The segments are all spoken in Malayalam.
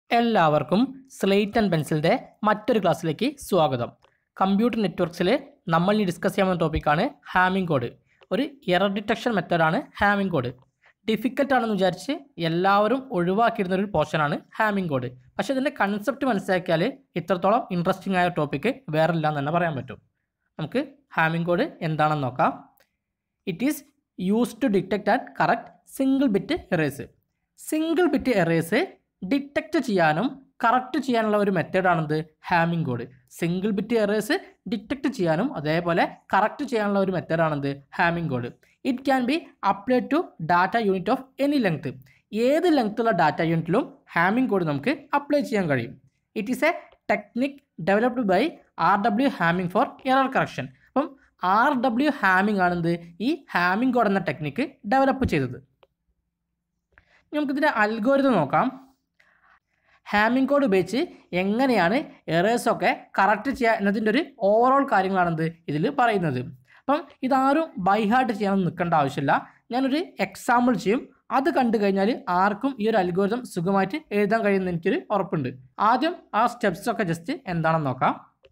എല്ലാവർക്കും സ്ലേറ്റ് ആൻഡ് പെൻസിലിൻ്റെ മറ്റൊരു ക്ലാസ്സിലേക്ക് സ്വാഗതം കമ്പ്യൂട്ടർ നെറ്റ്വർക്ക്സിൽ നമ്മൾ ഇനി ഡിസ്കസ് ചെയ്യാൻ പോകുന്ന ടോപ്പിക്കാണ് ഹാമിംഗ് കോഡ് ഒരു എറർ ഡിറ്റക്ഷൻ മെത്തേഡാണ് ഹാമിംഗ് കോഡ് ഡിഫിക്കൽട്ട് ആണെന്ന് വിചാരിച്ച് എല്ലാവരും ഒഴിവാക്കിയിരുന്ന ഒരു പോർഷനാണ് ഹാമിംഗ് കോഡ് പക്ഷേ ഇതിൻ്റെ കൺസെപ്റ്റ് മനസ്സിലാക്കിയാൽ ഇത്രത്തോളം ഇൻട്രസ്റ്റിംഗ് ആയ ടോപ്പിക്ക് വേറെ ഇല്ല എന്ന് തന്നെ പറയാൻ പറ്റും നമുക്ക് ഹാമിംഗ് കോഡ് എന്താണെന്ന് നോക്കാം it is use to detect and correct single bit errors single bit errors detect ചെയ്യാനും കറക്റ്റ് ചെയ്യാനുള്ള ഒരു മെത്തേഡാണിത് Hamming code single bit errors detect ചെയ്യാനും അതേപോലെ കറക്റ്റ് ചെയ്യാനുള്ള ഒരു മെത്തേഡാണിത് Hamming code it can be apply to data unit of any length ഏത് ലെങ്ത്തുള്ള ഡാറ്റ യൂണിറ്റിലും ഹാമിംഗ് കോഡ് നമുക്ക് അപ്ലൈ ചെയ്യാൻ കഴിയും it is a technique developed by R W Hamming for error correction അപ്പം ആർ ഡബ്ല്യു ഹാമിംഗ് ആണെന്ത് ഈ ഹാമിംഗ് കോഡ് എന്ന ടെക്നിക്ക് ഡെവലപ്പ് ചെയ്തത് നമുക്കിതിൻ്റെ അൽഗോരിതം നോക്കാം ഹാമിംഗ് കോഡ് ഉപയോഗിച്ച് എങ്ങനെയാണ് എറേഴ്സൊക്കെ കറക്റ്റ് ചെയ്യുക എന്നതിൻ്റെ ഒരു ഓവറോൾ കാര്യങ്ങളാണെന്ത് ഇതിൽ പറയുന്നത് അപ്പം ഇതാരും ബൈ ഹാർട്ട് ചെയ്യാനൊന്നും നിൽക്കേണ്ട ആവശ്യമില്ല ഞാനൊരു എക്സാമ്പിൾ ചെയ്യും അത് കണ്ടു കഴിഞ്ഞാൽ ആർക്കും ഈ ഒരു അൽഗോരിതം സുഖമായിട്ട് എഴുതാൻ കഴിയുമെന്ന് എനിക്കൊരു ഉറപ്പുണ്ട് ആദ്യം ആ സ്റ്റെപ്സ് ഒക്കെ ജസ്റ്റ് എന്താണെന്ന് നോക്കാം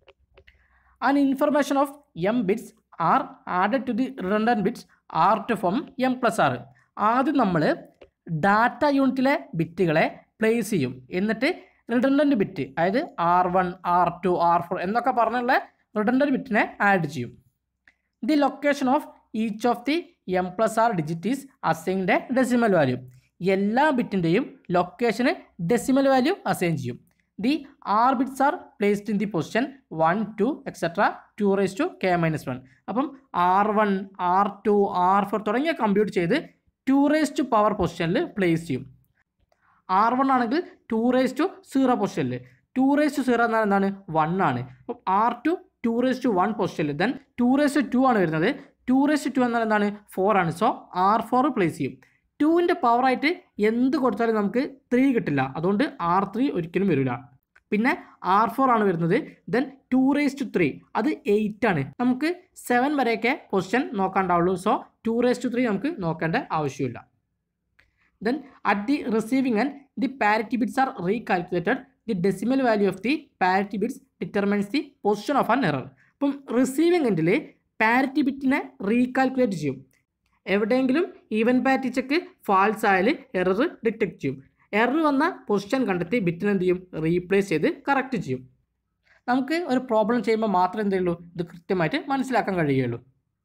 an information of M bits are added to the redundant bits R to form M plus R ആദ്യം നമ്മൾ ഡാറ്റ യൂണിറ്റിലെ ബിറ്റുകളെ പ്ലേസ് ചെയ്യും എന്നിട്ട് റിഡൻഡൻറ്റ് ബിറ്റ് അതായത് R one R two R four എന്നൊക്കെ പറഞ്ഞുള്ള റിഡൻഡൻറ്റ് ബിറ്റിനെ ആഡ് ചെയ്യും the location of each of the M plus R digit is assigned a decimal value എല്ലാ ബിറ്റിൻ്റെയും ലൊക്കേഷന് ഡെസിമൽ വാല്യൂ അസൈൻ ചെയ്യും the R bits are placed in the position one two etcetera two raise to K minus one അപ്പം R one R two R four തുടങ്ങിയ കമ്പ്യൂട്ട് ചെയ്ത് ടു റേസ് ടു പവർ പൊസിഷനിൽ പ്ലേസ് ചെയ്യും ആർ വൺ ആണെങ്കിൽ ടു റേസ് ടു സീറോ പൊസിഷനിൽ ടു റേസ് ടു സീറോ എന്നാൽ എന്താണ് വൺ ആണ് അപ്പം R two two raise to one പൊസിഷനിൽ then two raise to two ആണ് വരുന്നത് ടു റേസ് ടു എന്നാൽ എന്താണ് ഫോർ ആണ് സോ ആർ ഫോർ പ്ലേസ് ചെയ്യും ടുവിൻ്റെ പവറായിട്ട് എന്ത് കൊടുത്താലും നമുക്ക് ത്രീ കിട്ടില്ല അതുകൊണ്ട് ആർ ത്രീ ഒരിക്കലും വരില്ല പിന്നെ ആർ ഫോർ ആണ് വരുന്നത് then two raise to three അത് എയ്റ്റ് ആണ് നമുക്ക് സെവൻ വരെയൊക്കെ പൊസിഷൻ നോക്കാണ്ടാവുള്ളൂ so two raise to three നമുക്ക് നോക്കേണ്ട ആവശ്യമില്ല then at the receiving and the parity bits are recalculated the decimal value of the parity bits determines the position of an error അപ്പം റിസീവിംഗ് എൻഡിൽ പാരിറ്റി ബിറ്റിനെ റീകാൽക്കുലേറ്റ് ചെയ്യും എവിടെയെങ്കിലും ഈവൻ പാരിറ്റി ചെക്ക് ഫാൾസ് ആയാൽ എറർ ഡിറ്റക്ട് ചെയ്യും എറർ വന്ന പൊസിഷൻ കണ്ടെത്തി ബിറ്റിനെ എന്ത് ചെയ്യും റീപ്ലേസ് ചെയ്ത് കറക്റ്റ് ചെയ്യും നമുക്ക് ഒരു പ്രോബ്ലം ചെയ്യുമ്പോൾ മാത്രമേ എന്ത് ചെയ്യുള്ളൂ ഇത് കൃത്യമായിട്ട് മനസ്സിലാക്കാൻ കഴിയുള്ളൂ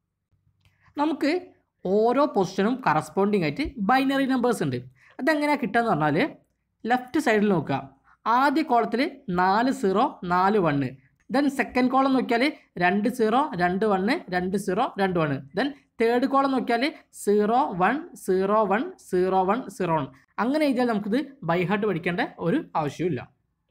നമുക്ക് ഓരോ പൊസിഷനും കറസ്പോണ്ടിങ് ആയിട്ട് ബൈനറി നമ്പേഴ്സ് ഉണ്ട് അതെങ്ങനെയാണ് കിട്ടുക എന്ന് പറഞ്ഞാൽ ലെഫ്റ്റ് സൈഡിൽ നോക്കുക ആദ്യ കോളത്തിൽ നാല് സീറോ നാല് വണ്ണ് ദെൻ സെക്കൻഡ് കോളം നോക്കിയാൽ രണ്ട് സീറോ രണ്ട് വണ്ണ് രണ്ട് സീറോ രണ്ട് വണ്ണ് ദെൻ തേർഡ് കോളം നോക്കിയാൽ zero one zero one zero one zero one അങ്ങനെ എഴുതിയാൽ നമുക്കിത് ബൈഹാർട്ട് പഠിക്കേണ്ട ഒരു ആവശ്യമില്ല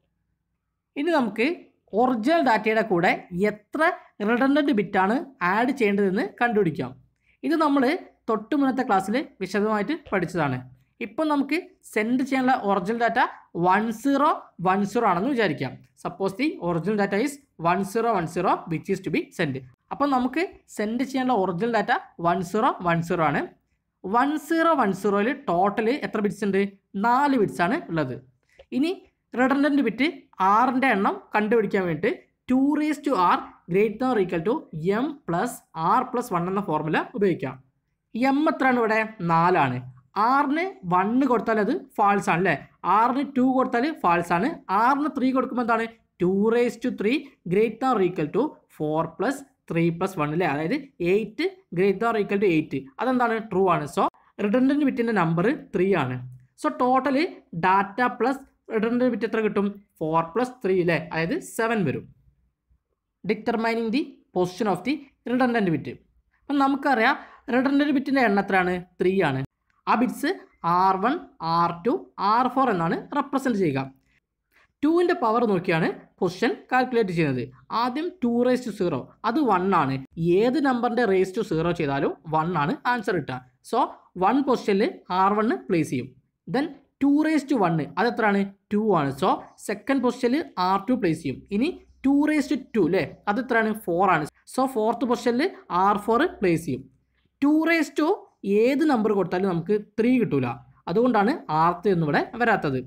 ഇനി നമുക്ക് ഒറിജിനൽ ഡാറ്റയുടെ കൂടെ എത്ര റിഡൻഡൻറ്റ് ബിറ്റാണ് ആഡ് ചെയ്യേണ്ടതെന്ന് കണ്ടുപിടിക്കാം ഇത് നമ്മൾ തൊട്ട് മുന്നത്തെ ക്ലാസ്സിൽ വിശദമായിട്ട് പഠിച്ചതാണ് ഇപ്പോൾ നമുക്ക് സെൻഡ് ചെയ്യാനുള്ള original data one zero one zero ആണെന്ന് വിചാരിക്കാം suppose the original data is one zero one zero which is to be send അപ്പോൾ നമുക്ക് സെൻഡ് ചെയ്യാനുള്ള original data one zero one zero ആണ് വൺ സീറോ വൺ സീറോയിൽ ടോട്ടൽ എത്ര ബിറ്റ്സ് ഉണ്ട് നാല് ബിറ്റ്സ് ആണ് ഉള്ളത് ഇനി റിഡൻഡൻറ്റ് ബിറ്റ് ആറിൻ്റെ എണ്ണം കണ്ടുപിടിക്കാൻ വേണ്ടിയിട്ട് two raise to R great or equal to M plus R plus one എന്ന ഫോർമുല ഉപയോഗിക്കാം എം എത്രയാണ് ഇവിടെ നാലാണ് ആറിന് വണ്ണ് കൊടുത്താൽ അത് ഫാൾസ് ആണ് അല്ലേ ആറിന് ടു കൊടുത്താൽ ഫാൾസ് ആണ് ആറിന് ത്രീ കൊടുക്കുമ്പോൾ എന്താണ് two raise to three great or equal to four plus three plus one അല്ലേ അതായത് eight great or equal to eight അതെന്താണ് ട്രൂ ആണ് സോ റിഡൻഡൻറ്റ് ബിറ്റിൻ്റെ നമ്പർ ത്രീ ആണ് so total data plus redundant bit എത്ര കിട്ടും ഫോർ പ്ലസ് ത്രീ അല്ലേ അതായത് സെവൻ വരും determining the position of the redundant bit അപ്പം നമുക്കറിയാം റിഡൻഡൻറ്റ് ബിറ്റിൻ്റെ എണ്ണം എത്രയാണ് ത്രീ ആണ് ആ bits R one R two R four എന്നാണ് റെപ്രസെൻറ്റ് ചെയ്യുക ടുവിൻ്റെ പവർ നോക്കിയാണ് പൊസിഷൻ കാൽക്കുലേറ്റ് ചെയ്യുന്നത് ആദ്യം ടു റേസ് ടു സീറോ അത് വൺ ആണ് ഏത് നമ്പറിൻ്റെ റേസ് ടു സീറോ ചെയ്താലും വൺ ആണ് ആൻസർ കിട്ടുക സോ വൺ പൊസിഷനിൽ ആർ വണ്ണ് പ്ലേസ് ചെയ്യും then two raise to one അത് എത്രയാണ് ടു ആണ് സോ സെക്കൻഡ് പൊസിഷനിൽ ആർ ടു പ്ലേസ് ചെയ്യും ഇനി ടു റേസ് ടു ടു അല്ലേ അത് എത്രയാണ് ഫോർ ആണ് സോ ഫോർത്ത് പൊസിഷനിൽ ആർ ഫോർ പ്ലേസ് ചെയ്യും ടു റേസ് ടു ഏത് നമ്പർ കൊടുത്താലും നമുക്ക് ത്രീ കിട്ടൂല അതുകൊണ്ടാണ് ആർത്ത് എന്നിവിടെ വരാത്തത്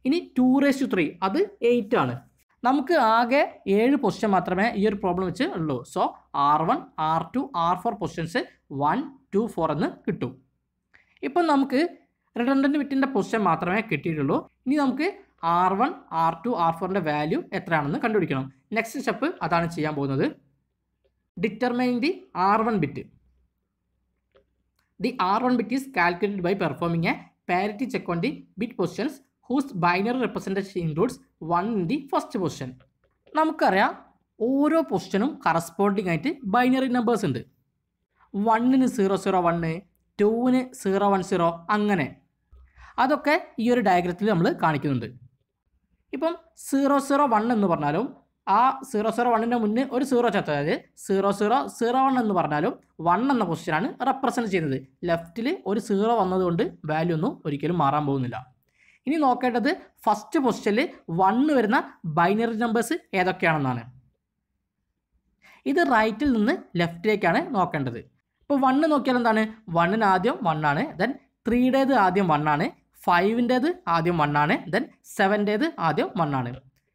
ഇനി ടു റേസ് ടു ത്രീ അത് എയ്റ്റ് ആണ് നമുക്ക് ആകെ ഏഴ് പൊസിഷൻ മാത്രമേ ഈ ഒരു പ്രോബ്ലം വെച്ച് ഉള്ളൂ so R one R two R four positions one two four എന്ന് കിട്ടും ഇപ്പം നമുക്ക് റിഡൻഡൻറ്റ് ബിറ്റിൻ്റെ പൊസിഷൻ മാത്രമേ കിട്ടിയിട്ടുള്ളൂ ഇനി നമുക്ക് R one R two R ഫോറിൻ്റെ വാല്യൂ എത്രയാണെന്ന് കണ്ടുപിടിക്കണം നെക്സ്റ്റ് സ്റ്റെപ്പ് അതാണ് ചെയ്യാൻ പോകുന്നത് determine the R one bit the R one bit is calculated by performing a parity check on the bit positions whose binary representation includes one in the first position നമുക്കറിയാം ഓരോ പൊസിഷനും കറസ്പോണ്ടിങ് ആയിട്ട് ബൈനറി നമ്പേഴ്സ് ഉണ്ട് വണ്ണിന് സീറോ സീറോ വണ്ണ് ടൂവിന് സീറോ വൺ സീറോ അങ്ങനെ അതൊക്കെ ഈ ഒരു ഡയഗ്രത്തിൽ നമ്മൾ കാണിക്കുന്നുണ്ട് ഇപ്പം സീറോ സീറോ വൺ എന്ന് പറഞ്ഞാലും ആ സീറോ സീറോ വണ്ണിൻ്റെ മുന്നേ ഒരു സീറോ ചേർത്ത് അതായത് സീറോ സീറോ സീറോ വൺ എന്ന് പറഞ്ഞാലും വൺ എന്ന പൊസിഷനാണ് റെപ്രസെൻറ്റ് ചെയ്യുന്നത് ലെഫ്റ്റിൽ ഒരു സീറോ വന്നതുകൊണ്ട് വാല്യൂ ഒന്നും ഒരിക്കലും മാറാൻ പോകുന്നില്ല ഇനി നോക്കേണ്ടത് ഫസ്റ്റ് പൊസിഷനിൽ വണ്ണ് വരുന്ന ബൈനറി നമ്പേഴ്സ് ഏതൊക്കെയാണെന്നാണ് ഇത് റൈറ്റിൽ നിന്ന് ലെഫ്റ്റിലേക്കാണ് നോക്കേണ്ടത് ഇപ്പോൾ വണ്ണ് നോക്കിയാൽ എന്താണ് വണ്ണിന് ആദ്യം വണ്ണാണ് ദെൻ ത്രീയുടേത് ആദ്യം വണ്ണാണ് ഫൈവിൻ്റേത് ആദ്യം വണ്ണാണ് ദെൻ സെവൻ്റേത് ആദ്യം വണ്ണാണ്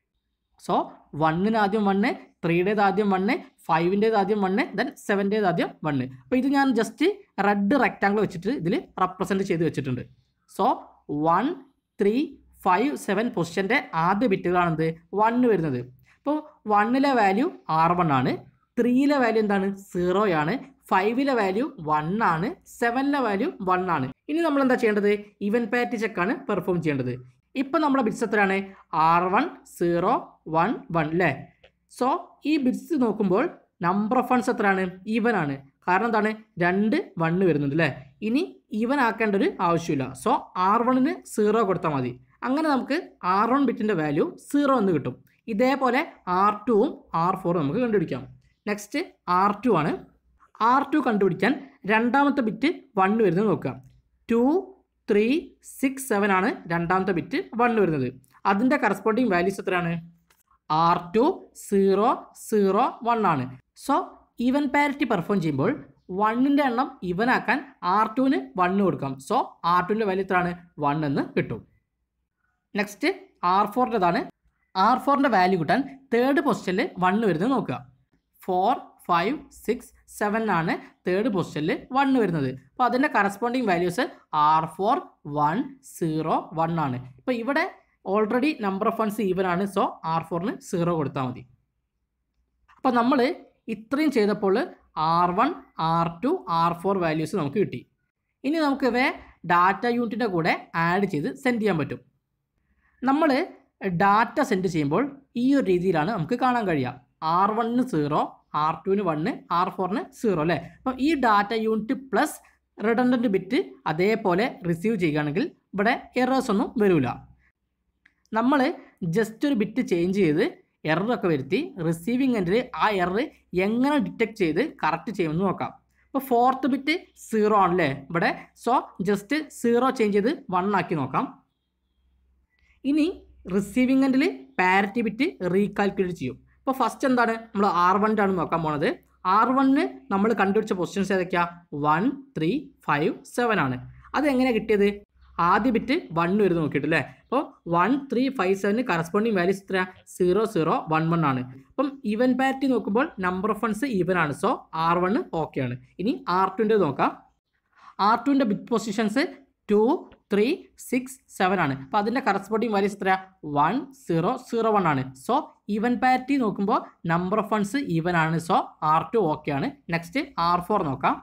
സോ വണ്ണിന് ആദ്യം വണ്ണ് ത്രീയുടേത് ആദ്യം വണ്ണ് ഫൈവിൻ്റേത് ആദ്യം വണ്ണ് ദെൻ സെവൻ്റേത് ആദ്യം വണ്ണ് അപ്പോൾ ഇത് ഞാൻ ജസ്റ്റ് റെഡ് റെക്റ്റാങ്കിൾ വെച്ചിട്ട് ഇതിൽ റെപ്രസെൻറ്റ് ചെയ്ത് വെച്ചിട്ടുണ്ട് so one three five seven പൊസിഷൻ്റെ ആദ്യ ബിറ്റുകളാണെന്ത് വണ്ണ് വരുന്നത് അപ്പോൾ വണ്ണിലെ വാല്യൂ ആർ വൺ ആണ് ത്രീയിലെ വാല്യൂ എന്താണ് സീറോ ആണ് ഫൈവിലെ വാല്യൂ വൺ ആണ് സെവനിലെ വാല്യൂ വൺ ആണ് ഇനി നമ്മൾ എന്താ ചെയ്യേണ്ടത് ഇവൻ പാറ്റി ചെക്കാണ് പെർഫോം ചെയ്യേണ്ടത് ഇപ്പം നമ്മുടെ ബിറ്റ്സ് എത്രയാണ് R one zero one one അല്ലേ സോ ഈ ബിറ്റ്സ് നോക്കുമ്പോൾ നമ്പർ ഓഫ് വൺസ് എത്രയാണ് ഈവൻ ആണ് കാരണം എന്താണ് രണ്ട് വണ്ണ് വരുന്നുണ്ട് അല്ലേ ഇനി ഈവൻ ആക്കേണ്ട ഒരു ആവശ്യമില്ല സോ ആർ വണ്ണിന് സീറോ കൊടുത്താൽ മതി അങ്ങനെ നമുക്ക് ആർ വൺ ബിറ്റിൻ്റെ വാല്യൂ സീറോ എന്ന് കിട്ടും ഇതേപോലെ ആർ ടുവും ആർ ഫോറും നമുക്ക് കണ്ടുപിടിക്കാം നെക്സ്റ്റ് ആർ ടു ആണ് ആർ ടു കണ്ടുപിടിക്കാൻ രണ്ടാമത്തെ ബിറ്റ് വണ്ണ് വരുന്നത് നോക്കുക ടു ത്രീ സിക്സ് സെവൻ ആണ് രണ്ടാമത്തെ ബിറ്റ് വണ്ണ് വരുന്നത് അതിൻ്റെ കറസ്പോണ്ടിങ് വാല്യൂസ് എത്രയാണ് R two zero zero one ആണ് സോ ഈവൻ പാരിറ്റി പെർഫോം ചെയ്യുമ്പോൾ വണ്ണിൻ്റെ എണ്ണം ഇവൻ ആക്കാൻ ആർ ടുവിന് വണ്ണ് കൊടുക്കാം സോ ആർ ടുവിൻ്റെ വാല്യൂ എത്രയാണ് വൺ എന്ന് കിട്ടും നെക്സ്റ്റ് ആർ ഫോറിൻ്റെതാണ് ആർ ഫോറിൻ്റെ വാല്യൂ കിട്ടാൻ തേർഡ് പൊസിഷനിൽ വണ്ണ് വരുന്നത് നോക്കുക ഫോർ ഫൈവ് സിക്സ് സെവൻ ആണ് തേർഡ് പൊസിഷനിൽ വണ്ണ് വരുന്നത് അപ്പോൾ അതിൻ്റെ corresponding values R four one zero one ആണ് ഇപ്പോൾ ഇവിടെ already number of ones even ആണ് സോ ആർ ഫോറിന് സീറോ കൊടുത്താൽ മതി അപ്പോൾ നമ്മൾ ഇത്രയും ചെയ്തപ്പോൾ R one R two R four values നമുക്ക് കിട്ടി ഇനി നമുക്ക് ഇവയെ ഡാറ്റ യൂണിറ്റിൻ്റെ കൂടെ ആഡ് ചെയ്ത് സെൻഡ് ചെയ്യാൻ പറ്റും നമ്മൾ ഡാറ്റ സെൻഡ് ചെയ്യുമ്പോൾ ഈ ഒരു രീതിയിലാണ് നമുക്ക് കാണാൻ കഴിയുക ആർ വണ്ണിന് സീറോ ആർ ടുവിന് വണ്ണ് ആർ ഫോറിന് സീറോ അല്ലേ അപ്പം ഈ data unit plus redundant bit അതേപോലെ റിസീവ് ചെയ്യുകയാണെങ്കിൽ ഇവിടെ എറേഴ്സ് ഒന്നും വരില്ല നമ്മൾ ജസ്റ്റ് ഒരു ബിറ്റ് ചേഞ്ച് ചെയ്ത് എററൊക്കെ വരുത്തി റിസീവിങ് എൻഡിൽ ആ എറർ എങ്ങനെ ഡിറ്റക്ട് ചെയ്ത് കറക്റ്റ് ചെയ്യുമെന്ന് നോക്കാം ഇപ്പോൾ ഫോർത്ത് ബിറ്റ് സീറോ ആണല്ലേ ഇവിടെ സോ ജസ്റ്റ് സീറോ ചേഞ്ച് ചെയ്ത് വൺ ആക്കി നോക്കാം ഇനി റിസീവിംഗ് എൻഡിൽ പാരിറ്റി ബിറ്റ് റീകാൽക്കുലേറ്റ് ചെയ്യും ഇപ്പോൾ ഫസ്റ്റ് എന്താണ് നമ്മൾ ആർ വണ്ണിൻ്റെ ആണ് നോക്കാൻ പോണത് ആർ വണ്ണിന് നമ്മൾ കണ്ടുപിടിച്ച പൊസിഷൻസ് ഏതൊക്കെയാണ് വൺ ത്രീ ഫൈവ് സെവൻ ആണ് അത് എങ്ങനെയാണ് കിട്ടിയത് ആദ്യ ബിറ്റ് വൺ വരുന്നത് നോക്കിയിട്ട് അല്ലേ അപ്പോൾ വൺ ത്രീ ഫൈവ് സെവന് കറസ്പോണ്ടിങ് വാല്യൂസ് എത്ര സീറോ സീറോ വൺ വൺ ആണ് അപ്പം ഈവൻ പാരിറ്റി നോക്കുമ്പോൾ നമ്പർ ഓഫ് വൺസ് ഈവൻ ആണ് സോ ആർ വൺ ഓക്കെ ആണ് ഇനി ആർ ടുൻ്റെ നോക്കാം ആർ ടുവിൻ്റെ bit positions two three six seven ആണ് അപ്പോൾ അതിൻ്റെ കറസ്പോണ്ടിങ് വാല്യൂസ് എത്രയാ വൺ സീറോ സീറോ വൺ ആണ് സോ ഈവൻ പാരിറ്റി നോക്കുമ്പോൾ നമ്പർ ഓഫ് വൺസ് ഈവൻ ആണ് സോ ആർ ടു ഓക്കെ ആണ് നെക്സ്റ്റ് ആർ ഫോർ നോക്കാം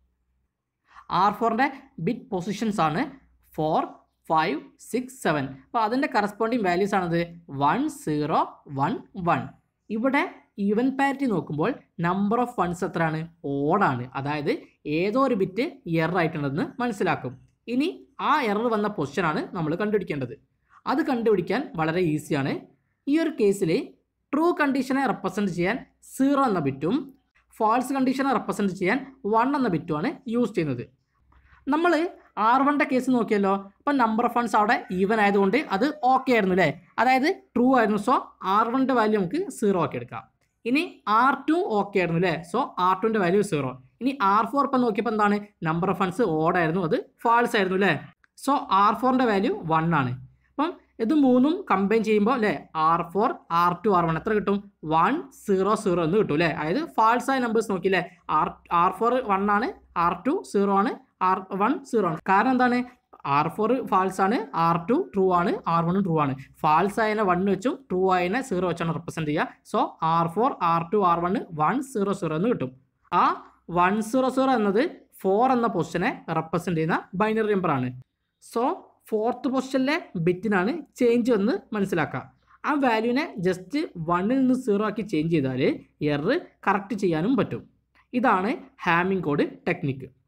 ആർ ഫോറിൻ്റെ ബിറ്റ് പൊസിഷൻസ് ആണ് ഫോർ ഫൈവ് സിക്സ് സെവൻ അപ്പോൾ അതിൻ്റെ കറസ്പോണ്ടിങ് വാല്യൂസ് ആണത് വൺ സീറോ വൺ വൺ ഇവിടെ ഈവൻ പാരിറ്റി നോക്കുമ്പോൾ നമ്പർ ഓഫ് വൺസ് എത്രയാണ് ഓടാണ് അതായത് ഏതോ ഒരു ബിറ്റ് എറർ ആയിട്ടുണ്ടെന്ന് മനസ്സിലാക്കും ഇനി ആ എറർ വന്ന പൊസിഷനാണ് നമ്മൾ കണ്ടുപിടിക്കേണ്ടത് അത് കണ്ടുപിടിക്കാൻ വളരെ ഈസിയാണ് ഈ ഒരു കേസിൽ ട്രൂ കണ്ടീഷനെ റെപ്രസെൻറ്റ് ചെയ്യാൻ സീറോ എന്ന ബിറ്റും ഫാൾസ് കണ്ടീഷനെ റെപ്രസെൻറ്റ് ചെയ്യാൻ വൺ എന്ന ബിറ്റുമാണ് യൂസ് ചെയ്യുന്നത് നമ്മൾ ആർ വണ്ണിൻ്റെ കേസ് നോക്കിയല്ലോ അപ്പം നമ്പർ ഓഫ് ഫണ്ട്സ് അവിടെ ഈവൻ ആയതുകൊണ്ട് അത് ഓക്കെ ആയിരുന്നു അല്ലേ അതായത് ട്രൂ ആയിരുന്നു സോ ആർ വണ്ണിൻ്റെ വാല്യൂ നമുക്ക് സീറോ ആക്കി എടുക്കാം ഇനി ആർ ടു ഓക്കെ ആയിരുന്നു അല്ലേ സോ ആർ ടുവിൻ്റെ വാല്യൂ സീറോ ഇനി ആർ ഫോർ ഇപ്പം നോക്കിയപ്പോൾ എന്താണ് നമ്പർ ഓഫ് ഫണ്ട്സ് ഓഡ് ആയിരുന്നു അത് ഫാൾസ് ആയിരുന്നു അല്ലേ സോ ആർ ഫോറിൻ്റെ വാല്യൂ വൺ ആണ് അപ്പം ഇത് മൂന്നും കമ്പൈൻ ചെയ്യുമ്പോൾ അല്ലേ R four R two R one എത്ര കിട്ടും വൺ സീറോ സീറോ എന്ന് കിട്ടും അല്ലേ അതായത് ഫാൾസ് ആയ നമ്പേഴ്സ് നോക്കിയില്ലേ ആർ ആർ ഫോർ വൺ ആണ് ആർ ടു സീറോ ആണ് ആർ വൺ സീറോ ആണ് കാരണം എന്താണ് ആർ ഫോർ ഫാൾസ് ആണ് ആർ ടു ട്രൂ ആണ് ആർ വൺ ട്രൂ ആണ് ഫാൾസ് ആയതിനെ വൺ വെച്ചും ട്രൂ ആയതിനെ സീറോ വെച്ചാണ് റെപ്രസെൻറ്റ് ചെയ്യുക so R four R two R one one zero zero എന്ന് കിട്ടും ആ വൺ സീറോ സീറോ എന്നത് ഫോർ എന്ന പൊസിഷനെ റെപ്രസെൻറ്റ് ചെയ്യുന്ന ബൈനറി നമ്പർ ആണ് സോ ഫോർത്ത് പൊസിഷനിലെ ബിറ്റിനാണ് ചേഞ്ച് എന്ന് മനസ്സിലാക്കുക ആ വാല്യൂവിനെ ജസ്റ്റ് വണ്ണിൽ നിന്ന് സീറോ ആക്കി ചേഞ്ച് ചെയ്താൽ എറർ കറക്റ്റ് ചെയ്യാനും പറ്റും ഇതാണ് ഹാമിംഗ് കോഡ് ടെക്നിക്ക്